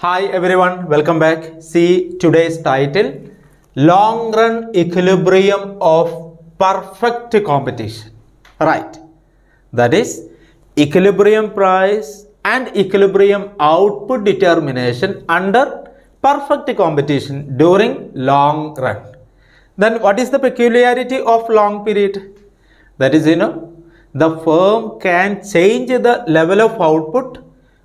Hi everyone, welcome back. See today's title Long Run Equilibrium of Perfect Competition. Right. That is equilibrium price and equilibrium output determination under perfect competition during long run. Then what is the peculiarity of long period? That is, you know, the firm can change the level of output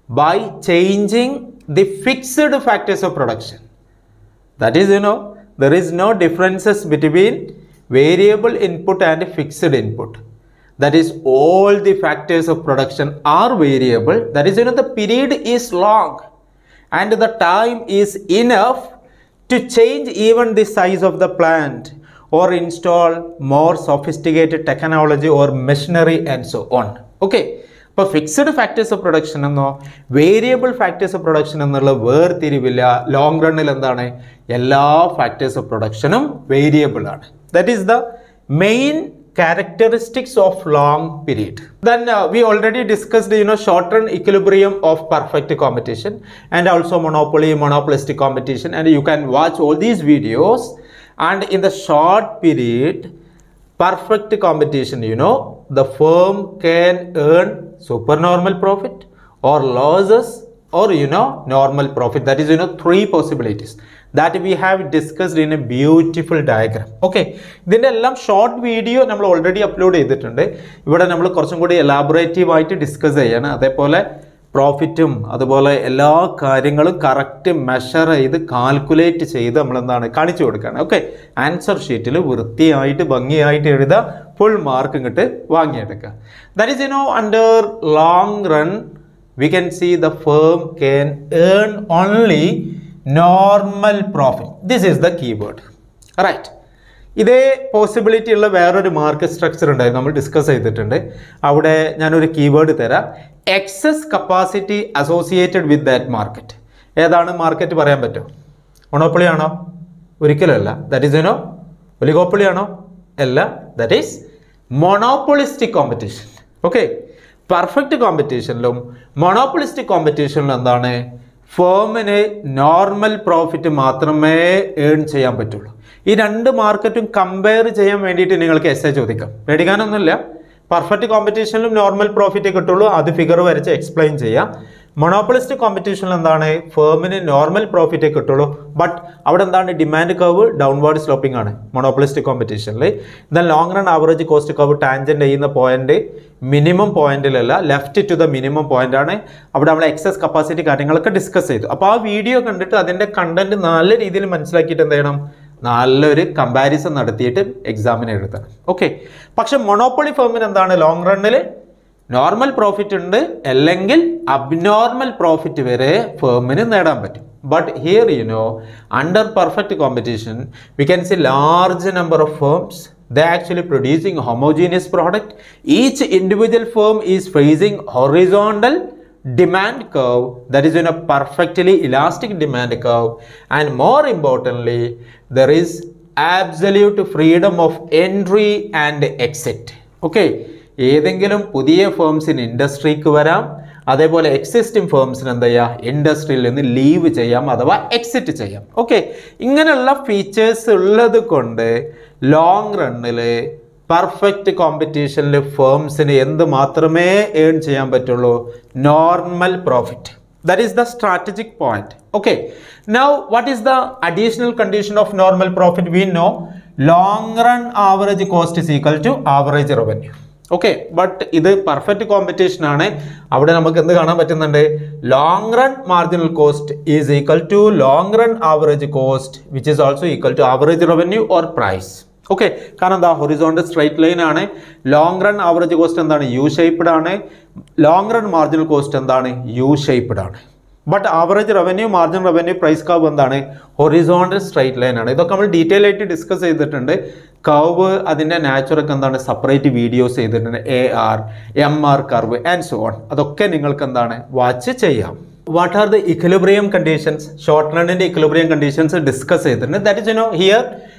by changing the fixed factors of production. That is, you know, there is no differences between variable input and fixed input. That is, all the factors of production are variable. That is, you know, the period is long and the time is enough to change even the size of the plant or install more sophisticated technology or machinery and so on. Okay. ഇപ്പോൾ fixed factors of production എന്നോ variable factors of production എന്നുള്ള വേർതിരിവില്ല long റണ്ണിൽ എന്താണ് എല്ലാ factors of പ്രൊഡക്ഷനും variable ആണ് that is the main characteristics of long period then uh, we already discussed you know short run equilibrium of perfect competition and also monopoly monopolistic competition and you can watch all these videos and in the short period perfect competition you know the firm can earn supernormal profit or losses or you know normal profit that is you know three possibilities that we have discussed in a beautiful diagram okay ഇതിൻ്റെ എല്ലാം short video നമ്മൾ already upload ചെയ്തിട്ടുണ്ട് ഇവിടെ നമ്മൾ കുറച്ചും കൂടി എലാബറേറ്റീവ് ആയിട്ട് discuss ചെയ്യാണ് അതേപോലെ പ്രോഫിറ്റും അതുപോലെ എല്ലാ കാര്യങ്ങളും കറക്റ്റ് മെഷർ ചെയ്ത് കാൽക്കുലേറ്റ് ചെയ്ത് നമ്മൾ എന്താണ് കാണിച്ചു കൊടുക്കുകയാണ് ഓക്കെ ആൻസർ ഷീറ്റിൽ വൃത്തിയായിട്ട് ഭംഗിയായിട്ട് എഴുതുക ഫുൾ മാർക്ക് ഇങ്ങോട്ട് വാങ്ങിയെടുക്കുക that is you know under long run we can see the firm can earn only normal profit. This is the keyword. Right. ഇതേ പോസിബിലിറ്റി ഉള്ള വേറൊരു മാർക്കറ്റ് സ്ട്രക്ചർ ഉണ്ടായിരുന്നു നമ്മൾ ഡിസ്കസ് ചെയ്തിട്ടുണ്ട് അവിടെ ഞാനൊരു കീവേഡ് തരാം excess capacity associated with that market ഏതാണ് മാർക്കറ്റ് പറയാൻ പറ്റുമോ മൊണോപ്പൊളി ആണോ ഒരിക്കലല്ല ദാറ്റ് ഈസ് എനോ ഒലിഗോപ്പൊളി ആണോ അല്ല that is monopolistic competition okay perfect കോമ്പറ്റീഷനിലും മൊണോപ്പൊളിസ്റ്റിക് കോമ്പറ്റീഷനിലും എന്താണ് ഫേമിന് നോർമൽ പ്രോഫിറ്റ് മാത്രമേ ഏൺ ചെയ്യാൻ പറ്റുള്ളൂ ഈ രണ്ട് മാർക്കറ്റും കമ്പയർ ചെയ്യാൻ വേണ്ടിയിട്ട് നിങ്ങൾക്ക് എസ് എ ചോദിക്കാം പേടിക്കാനൊന്നുമില്ല പെർഫെക്റ്റ് കോമ്പറ്റീഷനിലും നോർമൽ പ്രോഫിറ്റ് കിട്ടുള്ളൂ അത് ഫിഗർ വരച്ച് എക്സ്പ്ലെയിൻ ചെയ്യാം മൊണോപ്പൊളിസ്റ്റിക് കോമ്പറ്റീഷനിൽ എന്താണ് ഫേമിന് നോർമൽ പ്രോഫിറ്റേ കിട്ടുള്ളൂ ബട്ട് അവിടെ എന്താണ് ഡിമാൻഡ് കർവ് ഡൗൺവേർഡ് സ്ലോപ്പിംഗ് ആണ് മൊണോപ്പൊളിസ്റ്റിക് കോമ്പറ്റീഷനിൽ എന്നാൽ long run average cost curve tangent ചെയ്യുന്ന പോയിന്റ് മിനിമം പോയിന്റിലല്ല left to the minimum point ആണ് അവിടെ നമ്മൾ എക്സസ് കപ്പാസിറ്റി കാര്യങ്ങളൊക്കെ ഡിസ്കസ് ചെയ്തു അപ്പോൾ ആ വീഡിയോ കണ്ടിട്ട് അതിൻ്റെ കണ്ടന്റ് നല്ല രീതിയിൽ മനസ്സിലാക്കിയിട്ട് എന്ത് ചെയ്യണം നല്ലൊരു കമ്പാരിസൺ നടത്തിയിട്ട് എക്സാമിന് എഴുതണം ഓക്കെ പക്ഷെ മൊണോപ്പൊളി ഫേമിന് എന്താണ് ലോങ് റണ്ണിൽ നോർമൽ പ്രോഫിറ്റ് ഉണ്ട് അല്ലെങ്കിൽ അബ്നോർമൽ പ്രോഫിറ്റ് വരെ ഫേമിന് നേടാൻ പറ്റും but here you know under perfect competition we can see large number of firms they actually producing homogeneous product each individual firm is facing horizontal demand curve that is in a perfectly elastic demand curve and more importantly there is absolute freedom of entry and exit okay ഏതെങ്കിലും പുതിയ ഫേംസിന് ഇൻഡസ്ട്രിക്ക് വരാം അതേപോലെ existing ഫേംസിന് എന്താ ചെയ്യുക ഇൻഡസ്ട്രിയിൽ നിന്ന് leave ചെയ്യാം അഥവാ എക്സിറ്റ് ചെയ്യാം ഓക്കെ ഇങ്ങനെയുള്ള ഫീച്ചേഴ്സ് ഉള്ളത് കൊണ്ട് ലോങ് റണ്ണിൽ പെർഫെക്റ്റ് കോമ്പറ്റീഷനിൽ ഫേംസിന് എന്ത് മാത്രമേ ഏൺ ചെയ്യാൻ പറ്റുള്ളൂ normal profit that is the strategic point okay now what is the additional condition of normal profit we know long run average cost is equal to average revenue okay but ഇത് perfect competition ആണ് അവിടെ നമുക്ക് എന്ത് കാണാൻ പറ്റുന്നുണ്ട് long run marginal cost is equal to long run average cost which is also equal to average revenue or price okay കാരണം എന്താ horizontal straight line ആണ് ലോങ് റൺ ആവറേജ് കോസ്റ്റ് എന്താണ് യു ഷേപ്ഡ് ആണ് ലോങ് റൺ മാർജിനൽ കോസ്റ്റ് എന്താണ് U shaped ആണ് but average revenue margin revenue price curve എന്താണ് horizontal straight line ആണ് ഇതൊക്കെ നമ്മൾ ഡീറ്റെയിൽ ആയിട്ട് ഡിസ്കസ് ചെയ്തിട്ടുണ്ട് കർവ് അതിൻ്റെ നാച്ചുറൊക്കെ എന്താണ് സെപ്പറേറ്റ് വീഡിയോസ് ചെയ്തിട്ടുണ്ട് A R M R curve and so on അതൊക്കെ നിങ്ങൾക്ക് എന്താണ് വാച്ച് ചെയ്യാം what are the equilibrium conditions short റണ്ണിൻ്റെ ഇക്വിലിബ്രിയം കണ്ടീഷൻസ് ഡിസ്കസ് ചെയ്തിട്ടുണ്ട് that is you know here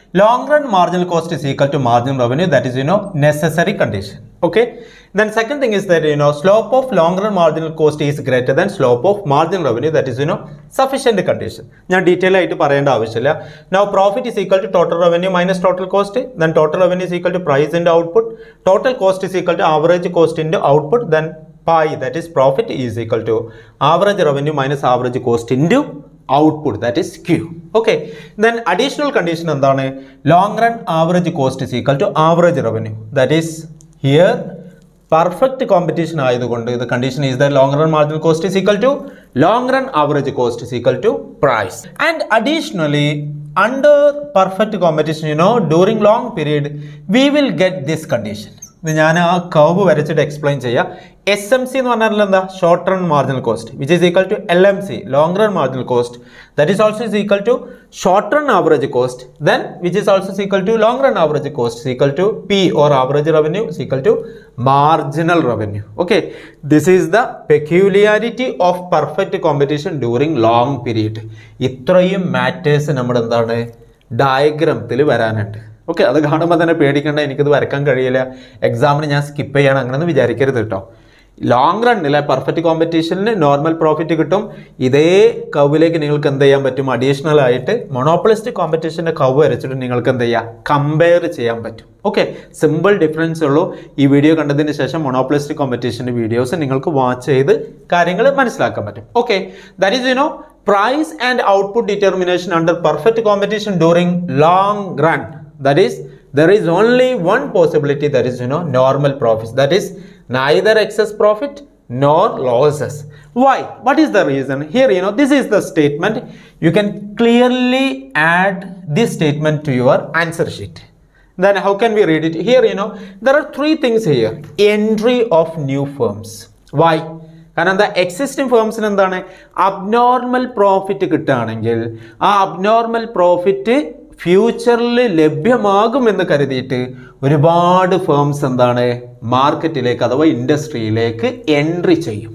long run marginal cost is equal to marginal revenue that is you know necessary condition okay then second thing is that you know slope of long run marginal cost is greater than slope of marginal revenue that is you know sufficient condition ഞാൻ detail ആയിട്ട് പറയേണ്ട ആവശ്യമില്ല now profit is equal to total revenue minus total cost then total revenue is equal to price into output total cost is equal to average cost into output then pi that is profit is equal to average revenue minus average cost into output that is q okay then additional condition എന്താണ് long run average cost is equal to average revenue that is here perfect competition ആയതുകൊണ്ട് ഇത് condition is the long run marginal cost is equal to long run average cost is equal to price and additionally under perfect competition you know during long period we will get this condition ഇത് ഞാൻ ആ curve വരച്ചിട്ട് explain ചെയ്യാം S M C എന്ന് പറഞ്ഞാൽ എന്താ short run marginal cost which is equal to L M C long run marginal cost that is also is equal to short run average cost then which is also equal to long run average cost equal to P or average revenue equal to marginal revenue okay this is the peculiarity of perfect competition during long period ഇത്രയും matters നമ്മുടെ എന്താണ് ഡയഗ്രമത്തിൽ വരാനുണ്ട് okay അത് കാണുമ്പോൾ തന്നെ പേടിക്കേണ്ട എനിക്കത് വരക്കാൻ കഴിയില്ല എക്സാമിന് ഞാൻ സ്കിപ്പ് ചെയ്യണം അങ്ങനെയൊന്നും വിചാരിക്കരുത് കേട്ടോ ലോങ് റണ്ണിൽ പെർഫെക്റ്റ് കോമ്പറ്റീഷനിൽ നോർമൽ പ്രോഫിറ്റ് കിട്ടും ഇതേ കവിലേക്ക് നിങ്ങൾക്ക് എന്ത് ചെയ്യാൻ പറ്റും അഡീഷണൽ ആയിട്ട് മൊണോപ്പൊളിസ്റ്റ് കോമ്പറ്റീഷൻ്റെ കവ് വരച്ചിട്ട് നിങ്ങൾക്ക് എന്ത് ചെയ്യാം കമ്പയർ ചെയ്യാൻ പറ്റും ഓക്കെ സിമ്പിൾ ഡിഫറൻസ് ഉള്ളൂ ഈ വീഡിയോ കണ്ടതിന് ശേഷം മൊണോപ്പൊളിസ്റ്റ് കോമ്പറ്റീഷൻ്റെ വീഡിയോസ് നിങ്ങൾക്ക് വാച്ച് ചെയ്ത് കാര്യങ്ങൾ മനസ്സിലാക്കാൻ പറ്റും okay that is you know price and output determination under perfect competition during long run that is there is only one possibility that is you know normal profits that is neither excess profit nor losses why what is the reason here you know this is the statement you can clearly add this statement to your answer sheet then how can we read it here you know there are three things here entry of new firms why കാരണം എന്താ existing ഫേംസിന് എന്താണ് abnormal profit കിട്ടുകയാണെങ്കിൽ ആ abnormal profit ഫ്യൂച്ചറിൽ ലഭ്യമാകുമെന്ന് കരുതിയിട്ട് ഒരുപാട് firms എന്താണ് മാർക്കറ്റിലേക്ക് അഥവാ ഇൻഡസ്ട്രിയിലേക്ക് എൻട്രി ചെയ്യും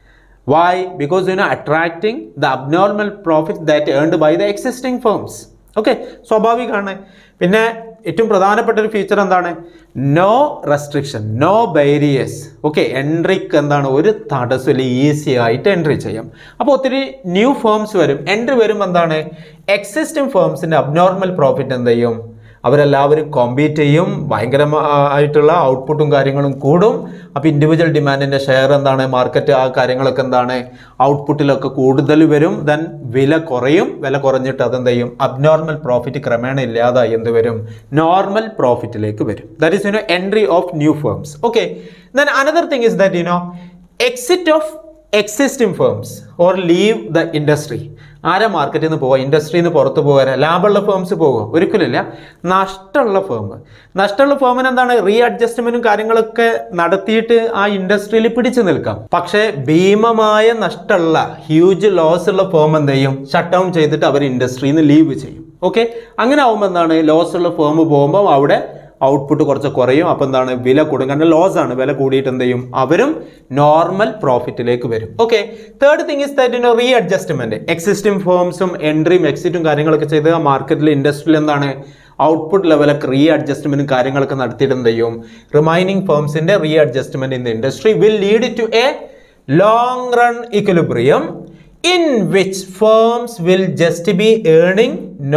why because you know attracting the abnormal profit that earned by the existing firms okay സ്വാഭാവികമാണ് പിന്നെ ഏറ്റവും പ്രധാനപ്പെട്ട ഒരു ഫീച്ചർ എന്താണ് no restriction no barriers okay എൻട്രിക്ക് എന്താണ് ഒരു തടസ്സമില്ല ഈസി ആയിട്ട് എൻട്രി ചെയ്യാം അപ്പോൾ ഒത്തിരി ന്യൂ ഫേംസ് വരും എൻട്രി വരുമ്പോൾ എന്താണ് എക്സിസ്റ്റിംഗ് ഫേംസിൻ്റെ അബ്നോർമൽ പ്രോഫിറ്റ് എന്ത് ചെയ്യും അവരെല്ലാവരും കോമ്പീറ്റ് ചെയ്യും ഭയങ്കരമായിട്ടുള്ള ഔട്ട്പുട്ടും കാര്യങ്ങളും കൂടും അപ്പോൾ ഇൻഡിവിജ്വൽ ഡിമാൻഡിൻ്റെ ഷെയർ എന്താണ് മാർക്കറ്റ് ആ കാര്യങ്ങളൊക്കെ എന്താണ് ഔട്ട്പുട്ടിലൊക്കെ കൂടുതൽ വരും ദെൻ വില കുറയും വില കുറഞ്ഞിട്ട് അതെന്ത് ചെയ്യും അബ്നോർമൽ പ്രോഫിറ്റ് ക്രമേണ ഇല്ലാതായി എന്ത് വരും നോർമൽ പ്രോഫിറ്റിലേക്ക് വരും that is you know entry of new firms okay then another thing is that you know exit of existing firms or leave the industry ആരാ മാർക്കറ്റിൽ നിന്ന് പോവുക ഇൻഡസ്ട്രിയിൽ നിന്ന് പുറത്ത് പോകാൻ ലാഭമുള്ള ഫേംസ് പോകുമോ ഒരിക്കലില്ല നഷ്ടമുള്ള ഫേം നഷ്ടമുള്ള ഫേമിന് എന്താണ് റീ അഡ്ജസ്റ്റ്മെന്റും കാര്യങ്ങളൊക്കെ നടത്തിയിട്ട് ആ ഇൻഡസ്ട്രിയിൽ പിടിച്ചു നിൽക്കാം പക്ഷേ ഭീമമായ നഷ്ടമുള്ള ഹ്യൂജ് ലോസ് ഉള്ള ഫേം എന്ത് ചെയ്യും ഷട്ട് ഡൗൺ ചെയ്തിട്ട് അവർ ഇൻഡസ്ട്രിയിൽ നിന്ന് ലീവ് ചെയ്യും ഓക്കെ അങ്ങനെ ആവുമ്പോൾ എന്താണ് ലോസ് ഉള്ള ഫേം പോകുമ്പോൾ അവിടെ ഔട്ട്പുട്ട് കുറച്ച് കുറയും അപ്പോൾ എന്താണ് വില കൂടും കാരണം ലോസ് ആണ് വില കൂടിയിട്ട് എന്ത് ചെയ്യും അവരും നോർമൽ പ്രോഫിറ്റിലേക്ക് വരും okay third thing is that no readjustment existing ഫേംസും എൻട്രിയും എക്സിറ്റും കാര്യങ്ങളൊക്കെ ചെയ്ത് ആ മാർക്കറ്റിൽ ഇൻഡസ്ട്രിയിൽ എന്താണ് ഔട്ട്പുട്ട് ലെവലൊക്കെ റീ അഡ്ജസ്റ്റ്മെന്റും കാര്യങ്ങളൊക്കെ നടത്തിയിട്ട് എന്ത് ചെയ്യും റിമൈനിങ് ഫേംസിന്റെ readjustment in the industry will lead to a long run equilibrium in which firms will just be earning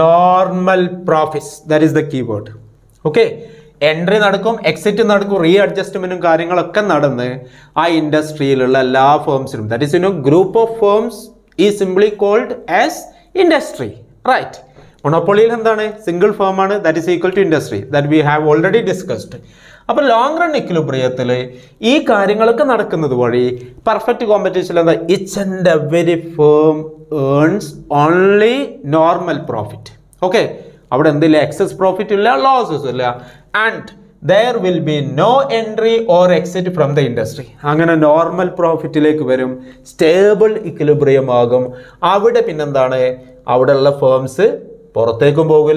normal profits that is the keyword okay entry നടക്കും എക്സിറ്റ് നടക്കും റീ അഡ്ജസ്റ്റ്മെന്റും കാര്യങ്ങളൊക്കെ നടന്ന് ആ ഇൻഡസ്ട്രിയിലുള്ള എല്ലാ ഫേംസിനും that is you know group of firms ഈ simply called as industry right മൊണോപ്പൊളിയിൽ എന്താണ് സിംഗിൾ ഫേം ആണ് that is equal to industry that we have already discussed അപ്പോൾ ലോങ് റൺ ഇക്വിലിബ്രിയത്തിൽ ഈ കാര്യങ്ങളൊക്കെ നടക്കുന്നത് വഴി പെർഫെക്റ്റ് കോമ്പറ്റീഷൻ എന്താ each and every firm earns only normal profit okay അവിടെ എന്തില്ല എക്സസ് പ്രോഫിറ്റ് ഇല്ല ലോസസ് ഇല്ല and there will be no entry or exit from the industry അങ്ങനെ നോർമൽ പ്രോഫിറ്റിലേക്ക് വരും സ്റ്റേബിൾ ഇക്വിലിബ്രിയം ആകും അവിടെ പിന്നെന്താണ് അവിടെയുള്ള ഫേംസ് പുറത്തേക്കും പോകില്ല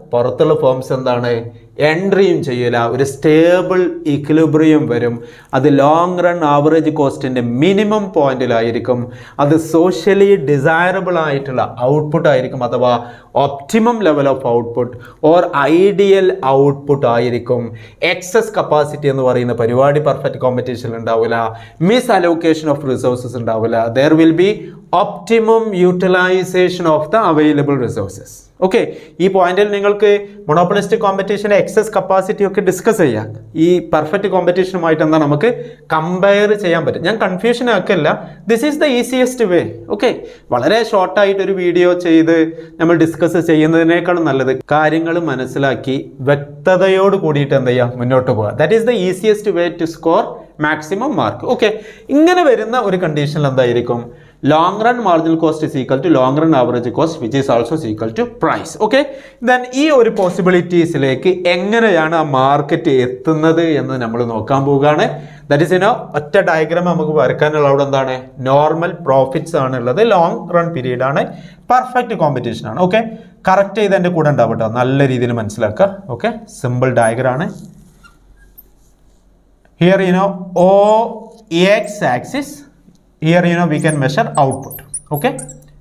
പുറത്തുള്ള ഫേംസ് എന്താണ് എൻട്രിയും ചെയ്യില്ല ഒരു സ്റ്റേബിൾ ഇക്വിലിബ്രിയം വരും അത് ലോങ് റൺ ആവറേജ് കോസ്റ്റിൻ്റെ മിനിമം പോയിന്റിലായിരിക്കും അത് സോഷ്യലി ഡിസൈറബിൾ ആയിട്ടുള്ള ഔട്ട്പുട്ട് ആയിരിക്കും അഥവാ optimum level of output or ideal output ആയിരിക്കും എക്സസ് കപ്പാസിറ്റി എന്ന് പറയുന്ന പരിപാടി പെർഫെക്റ്റ് കോമ്പറ്റീഷൻ ഉണ്ടാവില്ല മിസ് അലോക്കേഷൻ ഓഫ് റിസോഴ്സസ് ഉണ്ടാവില്ല there will be optimum utilization of the available resources okay ഈ പോയിന്റിൽ നിങ്ങൾക്ക് മൊണോപ്പൊളിസ്റ്റിക് കോമ്പറ്റീഷൻ്റെ എക്സസ് കപ്പാസിറ്റി ഒക്കെ ഡിസ്കസ് ചെയ്യാം ഈ പെർഫെക്റ്റ് കോമ്പറ്റീഷനുമായിട്ട് എന്താ നമുക്ക് കമ്പയർ ചെയ്യാൻ പറ്റും ഞാൻ കൺഫ്യൂഷൻ ആക്കല്ല this is the easiest way okay വളരെ ഷോർട്ടായിട്ട് ഒരു വീഡിയോ ചെയ്ത് നമ്മൾ ഡിസ്കസ് ചെയ്യുന്നതിനേക്കാളും നല്ലത് കാര്യങ്ങൾ മനസ്സിലാക്കി വ്യക്തതയോട് കൂടിയിട്ട് എന്ത് ചെയ്യാം മുന്നോട്ട് പോകുക that is the easiest way to score maximum mark okay ഇങ്ങനെ വരുന്ന ഒരു കണ്ടീഷനിൽ എന്തായിരിക്കും long run marginal cost is equal to long run average cost which is also equal to price okay then ഈ ഒരു പോസിബിലിറ്റീസിലേക്ക് എങ്ങനെയാണ് ആ മാർക്കറ്റ് എത്തുന്നത് എന്ന് നമ്മൾ നോക്കാൻ പോവുകയാണ് ദാറ്റ് ഇസ് ഇനോ ഒറ്റ ഡയഗ്രാം നമുക്ക് വരക്കാനുള്ള അവിടെ എന്താണ് നോർമൽ പ്രോഫിറ്റ്സ് ആണ് ഉള്ളത് ലോങ് റൺ പീരീഡ് ആണ് പെർഫെക്റ്റ് കോമ്പറ്റീഷൻ ആണ് ഓക്കെ കറക്റ്റ് ചെയ്ത് എൻ്റെ കൂടെ ഉണ്ടാവും കേട്ടോ നല്ല രീതിയിൽ മനസ്സിലാക്കുക ഓക്കെ സിമ്പിൾ ഡയഗ്രാം ആണ് here you know o x axis here you know we can measure output okay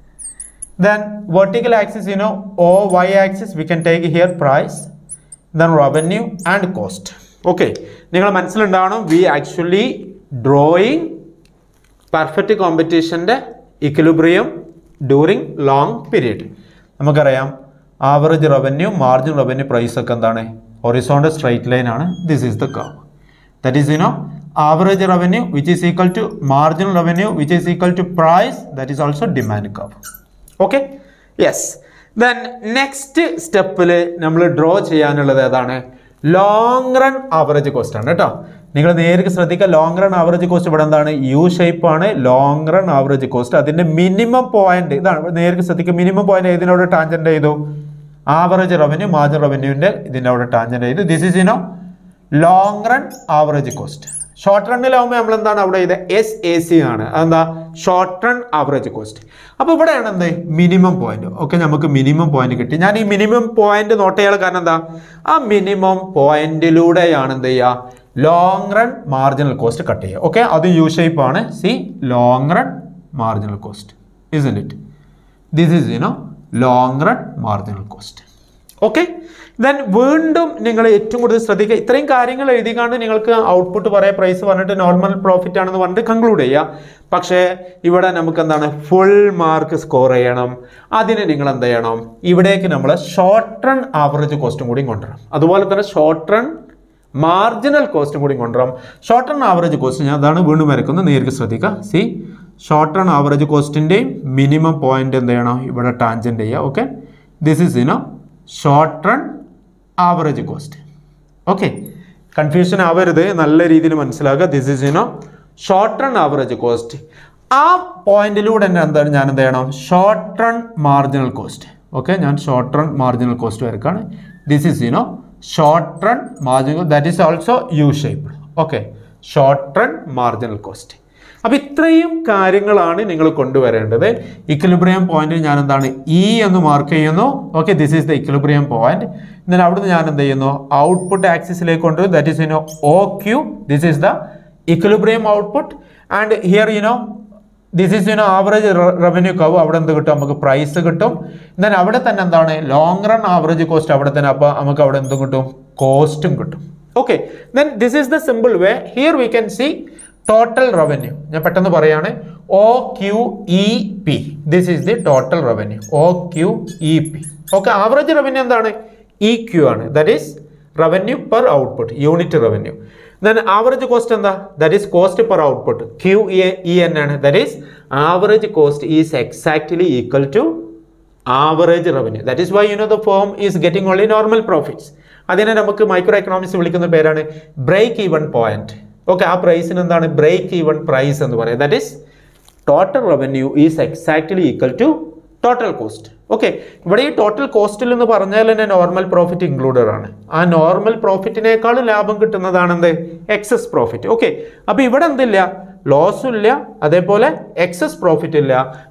then vertical axis you know o y axis we can take here price then revenue and cost okay നിങ്ങൾ മനസ്സിലുണ്ടാവണം we actually drawing perfect കോമ്പറ്റീഷൻ്റെ equilibrium during long period നമുക്കറിയാം average revenue margin revenue price ഒക്കെ എന്താണ് horizontal straight line ആണ് this is the curve that is you know average revenue which is equal to marginal revenue which is equal to price that is also demand curve okay yes then next സ്റ്റെപ്പിൽ നമ്മൾ draw ചെയ്യാനുള്ളത് ഏതാണ് long run average cost ആണ് കേട്ടോ നിങ്ങൾ നേരിട്ട് ശ്രദ്ധിക്കുക long run average cost ഇവിടെ എന്താണ് യു ഷേപ്പ് ആണ് ലോങ് റൺ ആവറേജ് കോസ്റ്റ് അതിന്റെ മിനിമം പോയിന്റ് ഇതാണ് നേരിട്ട് ശ്രദ്ധിക്കുക മിനിമം പോയിന്റ് ഏതിനോട് ടാൻജന്റ് ചെയ്തു ആവറേജ് റവന്യൂ മാർജിൻ റവന്യൂവിന്റെ ഇതിൻ്റെ അവിടെ ടാൻജന്റ് ചെയ്തു this is you know long run average cost short റണ്ണിലാവുമ്പോൾ നമ്മൾ എന്താണ് അവിടെ ചെയ്തത് എസ് എ സി ആണ് അതെന്താ ഷോർട്ട് റൺ ആവറേജ് കോസ്റ്റ് അപ്പോൾ ഇവിടെയാണ് എന്ത് മിനിമം പോയിന്റ് ഓക്കെ നമുക്ക് മിനിമം പോയിന്റ് കിട്ടി ഞാൻ ഈ മിനിമം പോയിന്റ് നോട്ട് ചെയ്യാൻ കാരണം എന്താ ആ മിനിമം പോയിന്റിലൂടെയാണ് എന്ത് ചെയ്യുക long run marginal cost cut ചെയ്യുക ഓക്കെ അത് യു ഷേപ്പ് ആണ് see long run marginal cost is it this is you know long run marginal cost okay then വീണ്ടും നിങ്ങൾ ഏറ്റവും കൂടുതൽ ശ്രദ്ധിക്കുക ഇത്രയും കാര്യങ്ങൾ എഴുതിക്കാണ്ട് നിങ്ങൾക്ക് ഔട്ട്പുട്ട് പറയാം പ്രൈസ് പറഞ്ഞിട്ട് നോർമൽ പ്രോഫിറ്റ് ആണെന്ന് പറഞ്ഞിട്ട് കൺക്ലൂഡ് ചെയ്യാം പക്ഷേ ഇവിടെ നമുക്ക് എന്താണ് ഫുൾ മാർക്ക് സ്കോർ ചെയ്യണം അതിന് നിങ്ങൾ എന്ത് ചെയ്യണം ഇവിടേക്ക് നമ്മൾ ഷോർട്ട് റൺ ആവറേജ് കോസ്റ്റും കൂടി കൊണ്ടുവരണം അതുപോലെ തന്നെ ഷോർട്ട് റൺ മാർജിനൽ കോസ്റ്റും കൂടി കൊണ്ടുവരാം ഷോർട്ട് റൺ ആവറേജ് കോസ്റ്റ് ഞാൻ അതാണ് വീണ്ടും വരക്കുന്നത് നേരിട്ട് ശ്രദ്ധിക്കുക സി ഷോർട്ട് റൺ ആവറേജ് കോസ്റ്റിൻ്റെയും മിനിമം പോയിന്റ് എന്ത് ചെയ്യണം ഇവിടെ ടാൻജൻറ്റ് ചെയ്യുക okay this is you know short run average cost okay confusion ആവരുത് നല്ല രീതിയിൽ മനസ്സിലാക്കുക this is you know short run average cost ആ പോയിന്റിലൂടെ തന്നെ എന്താണ് ഞാൻ എന്ത് ചെയ്യണം short run marginal cost okay ഞാൻ ഷോർട്ട് റൺ മാർജിനൽ കോസ്റ്റ് വരക്കാണ് this is you know short run marginal that is also U shape okay short run marginal cost അപ്പോൾ ഇത്രയും കാര്യങ്ങളാണ് നിങ്ങൾ കൊണ്ടുവരേണ്ടത് ഇക്വിലിബ്രിയം പോയിന്റിൽ ഞാൻ എന്താണ് ഇ എന്ന് മാർക്ക് ചെയ്യുന്നു okay this is the equilibrium point എന്നാൽ അവിടുന്ന് ഞാൻ എന്ത് ചെയ്യുന്നു ഔട്ട്പുട്ട് ആക്സിസിലേക്ക് കൊണ്ടുവരും that is you know O Q this is the equilibrium output and here you know this is you know average revenue curve അവിടെ എന്ത് കിട്ടും നമുക്ക് പ്രൈസ് കിട്ടും എന്നാൽ അവിടെ തന്നെ എന്താണ് ലോങ് റൺ ആവറേജ് കോസ്റ്റ് അവിടെ തന്നെ അപ്പോൾ നമുക്ക് അവിടെ എന്തും കിട്ടും കോസ്റ്റും കിട്ടും okay then this is the simple way here we can see total revenue ഞാൻ പെട്ടെന്ന് പറയാണ് O Q E P this is the total revenue O Q E P okay average revenue എന്താണ് ഇ ക്യു ആണ് that is revenue per output unit revenue then average cost എന്താ that is cost per output Q E N ആണ് that is average cost is exactly equal to average revenue that is why you know the firm is getting only normal profits അതിനെ നമുക്ക് micro economics വിളിക്കുന്ന പേരാണ് break even point okay ആ പ്രൈസിന് എന്താണ് break even price എന്ന് പറയുന്നത് that is total revenue is exactly equal to total cost okay ഇവിടെ ഈ ടോട്ടൽ കോസ്റ്റിൽ എന്ന് പറഞ്ഞാൽ തന്നെ നോർമൽ പ്രോഫിറ്റ് ഇൻക്ലൂഡഡ് ആണ് ആ നോർമൽ പ്രോഫിറ്റിനേക്കാളും ലാഭം കിട്ടുന്നതാണ് എന്ത് എക്സസ് പ്രോഫിറ്റ് ഓക്കെ അപ്പോൾ ഇവിടെ എന്തില്ല ലോസും ഇല്ല അതേപോലെ എക്സസ് പ്രോഫിറ്റ് ഇല്ല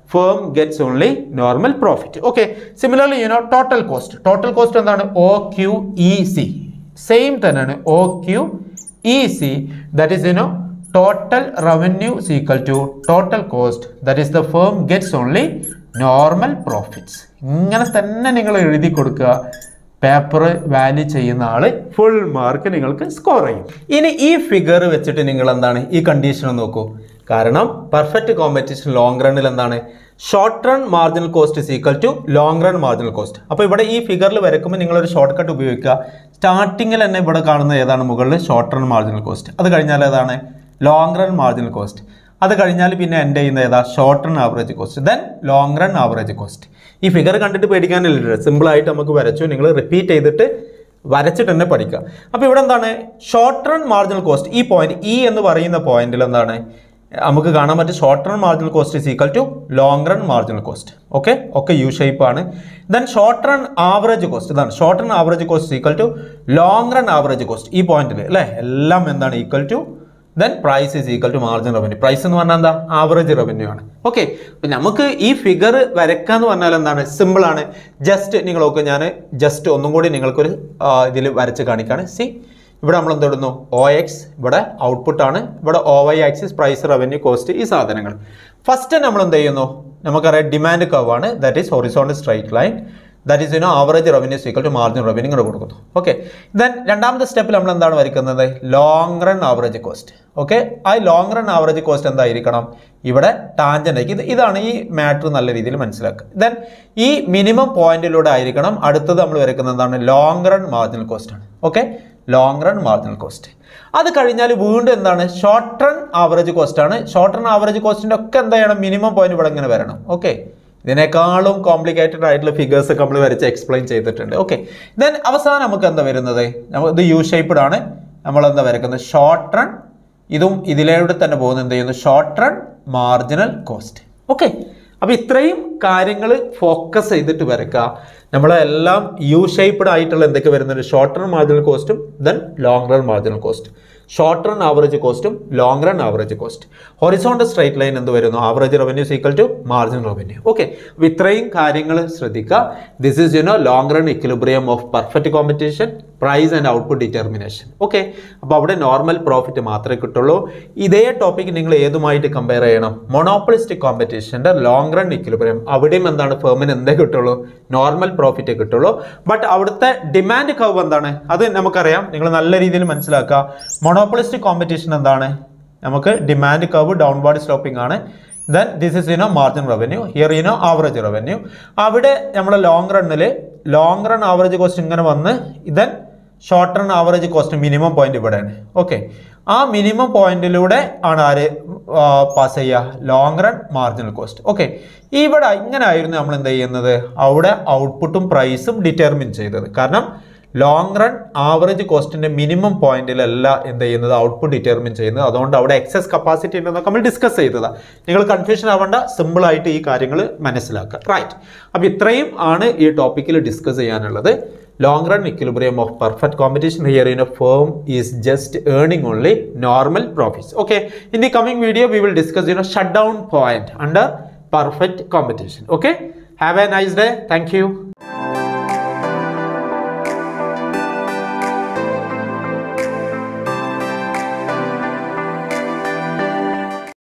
firm gets only normal profit okay similarly you know total cost total cost എന്താണ് O Q E C same തന്നെയാണ് O Q E C that is you know total revenue is equal to total cost that is the firm gets only normal profits ഇങ്ങനെ തന്നെ നിങ്ങൾ എഴുതി കൊടുക്കുക paper value ചെയ്യുന്ന ആള് full mark നിങ്ങൾക്ക് score ചെയ്യും ഇനി ഈ ഫിഗർ വെച്ചിട്ട് നിങ്ങൾ എന്താണ് ഈ കണ്ടീഷൻ നോക്കൂ കാരണം പെർഫെക്റ്റ് കോമ്പറ്റീഷൻ ലോങ് റണ്ണിൽ എന്താണ് short run marginal cost is equal to long run marginal cost അപ്പോൾ ഇവിടെ ഈ ഫിഗറിൽ വരയ്ക്കുമ്പോൾ നിങ്ങളൊരു ഷോർട്ട് കട്ട് ഉപയോഗിക്കുക സ്റ്റാർട്ടിങ്ങിൽ തന്നെ ഇവിടെ കാണുന്ന ഏതാണ് മുകളിൽ ഷോർട്ട് റൺ മാർജിനൽ കോസ്റ്റ് അത് കഴിഞ്ഞാൽ ഏതാണ് ലോങ് റൺ മാർജിനൽ കോസ്റ്റ് അത് കഴിഞ്ഞാൽ പിന്നെ എൻ്റെ ചെയ്യുന്ന ഏതാ short run average cost then long run average cost ഈ ഫിഗർ കണ്ടിട്ട് പേടിക്കാനില്ല സിമ്പിളായിട്ട് നമുക്ക് വരച്ചു നിങ്ങൾ റിപ്പീറ്റ് ചെയ്തിട്ട് വരച്ചിട്ട് തന്നെ പഠിക്കുക അപ്പോൾ ഇവിടെ എന്താണ് ഷോർട്ട് റൺ മാർജിനൽ കോസ്റ്റ് ഈ പോയിന്റ് ഇ എന്ന് പറയുന്ന പോയിന്റിൽ എന്താണ് നമുക്ക് കാണാൻ പറ്റും short run marginal cost is equal to long run marginal cost okay ഒക്കെ യു ഷേപ്പ് ആണ് then short run average cost ഇതാണ് short run average cost equal to long run average cost ഈ പോയിന്റിൽ അല്ലേ എല്ലാം എന്താണ് equal to then price is equal to margin revenue price എന്ന് പറഞ്ഞാൽ എന്താ ആവറേജ് റവന്യൂ ആണ് ഓക്കെ അപ്പം നമുക്ക് ഈ ഫിഗർ വരയ്ക്കാന്ന് പറഞ്ഞാൽ എന്താണ് സിമ്പിൾ ആണ് ജസ്റ്റ് നിങ്ങൾ നോക്കുക ഞാൻ ജസ്റ്റ് ഒന്നും കൂടി നിങ്ങൾക്കൊരു ഇതിൽ വരച്ച് കാണിക്കാണ് സി ഇവിടെ നമ്മൾ എന്തിടുന്നു ഒ എക്സ് ഇവിടെ ഔട്ട്പുട്ട് ആണ് ഇവിടെ O Y axis price revenue cost ഈ സാധനങ്ങൾ ഫസ്റ്റ് നമ്മൾ എന്ത് ചെയ്യുന്നു നമുക്കറിയാം ഡിമാൻഡ് കർവ് ആണ് that is horizontal straight line that is you know average revenue equal to margin revenue ഇങ്ങനെ കൊടുക്കുന്നു ഓക്കെ ദെൻ രണ്ടാമത്തെ സ്റ്റെപ്പിൽ നമ്മൾ എന്താണ് വരയ്ക്കുന്നത് long run average cost okay ആ ലോങ് റൺ ആവറേജ് കോസ്റ്റ് എന്തായിരിക്കണം ഇവിടെ ടാഞ്ചൻ്റ് ആക്കി ഇത് ഇതാണ് ഈ മാറ്റർ നല്ല രീതിയിൽ മനസ്സിലാക്കുക ദെൻ ഈ മിനിമം പോയിന്റിലൂടെ ആയിരിക്കണം അടുത്തത് നമ്മൾ വരയ്ക്കുന്നത് എന്താണ് ലോങ് റൺ മാർജിനൽ കോസ്റ്റ് ആണ് okay long run marginal cost അത് കഴിഞ്ഞാൽ വീണ്ടും എന്താണ് ഷോർട്ട് റൺ ആവറേജ് കോസ്റ്റ് ആണ് ഷോർട്ട് റൺ ആവറേജ് കോസ്റ്റിൻ്റെ ഒക്കെ എന്താ ചെയ്യണം മിനിമം പോയിന്റ് ഇവിടെ ഇങ്ങനെ വരണം ഓക്കെ ഇതിനേക്കാളും കോംപ്ലിക്കേറ്റഡ് ആയിട്ടുള്ള ഫിഗേഴ്സ് ഒക്കെ നമ്മൾ വരച്ച് എക്സ്പ്ലെയിൻ ചെയ്തിട്ടുണ്ട് ഓക്കെ ദെൻ അവസാനം നമുക്ക് എന്താ വരുന്നത് നമ്മൾ ഇത് യു ഷേപ്പ്ഡ് ആണ് നമ്മൾ എന്താ വരക്കുന്നത് ഷോർട്ട് റൺ ഇതും ഇതിലൂടെ തന്നെ പോകുന്നത് എന്ത് ചെയ്യുന്നു short run marginal cost okay അപ്പോൾ ഇത്രയും കാര്യങ്ങൾ ഫോക്കസ് ചെയ്തിട്ട് വരയ്ക്കുക നമ്മളെല്ലാം യു ഷേപ്പ്ഡ് ആയിട്ടുള്ള എന്തൊക്കെ വരുന്നുണ്ട് ഷോർട്ട് റൺ മാർജിനൽ കോസ്റ്റും then long run marginal cost short run average കോസ്റ്റും long run average cost horizontal straight line എന്ത് വരുന്നു average revenue equal to margin revenue okay അപ്പോൾ ഇത്രയും കാര്യങ്ങൾ ശ്രദ്ധിക്കുക this is you know long run equilibrium of perfect competition price and output determination okay അപ്പോൾ അവിടെ normal profit മാത്രമേ കിട്ടുള്ളൂ ഇതേ ടോപ്പിക് നിങ്ങൾ ഏതുമായിട്ട് കമ്പയർ ചെയ്യണം മൊണോപ്പൊളിസ്റ്റിക് കോമ്പറ്റീഷൻ്റെ ലോങ് റൺ ഇക്വിലിബ്രിയം അവിടെയും എന്താണ് ഫേമിന് എന്തേ കിട്ടുള്ളൂ നോർമൽ പ്രോഫിറ്റ് കിട്ടുള്ളൂ ബട്ട് അവിടുത്തെ ഡിമാൻഡ് കർവ് എന്താണ് അത് നമുക്കറിയാം നിങ്ങൾ നല്ല രീതിയിൽ മനസ്സിലാക്കുക മൊണോപ്പൊളിസ്റ്റിക് കോമ്പറ്റീഷൻ എന്താണ് നമുക്ക് ഡിമാൻഡ് കർവ് ഡൗൺവേർഡ് സ്ലോപ്പിംഗ് ആണ് then this is you know margin revenue here you know average revenue അവിടെ നമ്മുടെ ലോങ് റണ്ണിൽ ലോങ് റൺ ആവറേജ് കോസ്റ്റ് ഇങ്ങനെ വന്ന് then short run average cost minimum point ഇവിടെയാണ് ഓക്കെ ആ മിനിമം പോയിന്റിലൂടെ ആണ് ആര് പാസ് ചെയ്യുക long run marginal cost okay ഇവിടെ ഇങ്ങനെ ആയിരുന്നു നമ്മൾ എന്ത് ചെയ്യുന്നത് അവിടെ ഔട്ട്പുട്ടും പ്രൈസും ഡിറ്റർമിൻ ചെയ്തത് കാരണം ലോങ് റൺ ആവറേജ് കോസ്റ്റിന്റെ മിനിമം പോയിന്റിലല്ല എന്ത് ചെയ്യുന്നത് ഔട്ട്പുട്ട് ഡിറ്റർമിൻ ചെയ്യുന്നത് അതുകൊണ്ട് അവിടെ എക്സസ് കപ്പാസിറ്റി ഉണ്ടെന്നൊക്കെ നമ്മൾ ഡിസ്കസ് ചെയ്തതാണ് നിങ്ങൾ കൺഫ്യൂഷൻ ആവേണ്ട സിമ്പിൾ ആയിട്ട് ഈ കാര്യങ്ങൾ മനസ്സിലാക്കുക റൈറ്റ് അപ്പോൾ ഇത്രയും ആണ് ഈ ടോപ്പിക്കിൽ ഡിസ്കസ് ചെയ്യാനുള്ളത് long run equilibrium of perfect competition here in a firm is just earning only normal profits okay in the coming video we will discuss you know shut down point under perfect competition okay have a nice day thank U